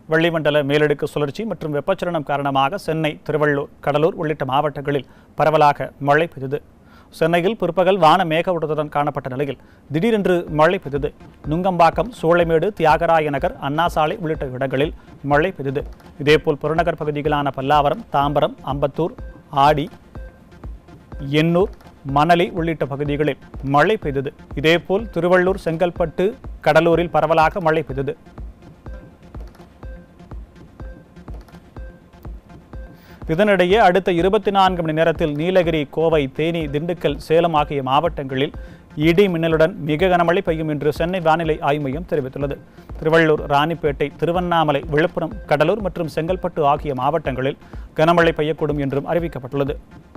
வெள்ளிமண்டல மேலடுக்கு சுழற்சி மற்றும் வெப்பச்சலனம் காரணமாக சென்னை திருவள்ளூர் கடலூர் உள்ளிட்ட மாவட்டங்களில் பரவலாக மழை பெய்தது சென்னையில் பிற்பகல் வான மேகமூட்டத்துடன் காணப்பட்ட நிலையில் திடீரென்று மழை பெய்தது நுங்கம்பாக்கம் சூளைமேடு தியாகராய நகர் அண்ணா சாலை உள்ளிட்ட இடங்களில் மழை பெய்தது இதேபோல் புறநகர் பகுதிகளான பல்லாவரம் தாம்பரம் அம்பத்தூர் ஆடி எண்ணூர் மணலி உள்ளிட்ட பகுதிகளில் மழை பெய்தது இதேபோல் திருவள்ளூர் செங்கல்பட்டு கடலூரில் பரவலாக மழை பெய்தது இதனிடையே அடுத்த இருபத்தி நான்கு மணி நேரத்தில் நீலகிரி கோவை தேனி திண்டுக்கல் சேலம் ஆகிய மாவட்டங்களில் இடி மின்னலுடன் மிக கனமழை பெய்யும் என்று சென்னை வானிலை ஆய்வு மையம் தெரிவித்துள்ளது திருவள்ளூர் ராணிப்பேட்டை திருவண்ணாமலை விழுப்புரம் கடலூர் மற்றும் செங்கல்பட்டு ஆகிய மாவட்டங்களில் கனமழை பெய்யக்கூடும் என்றும் அறிவிக்கப்பட்டுள்ளது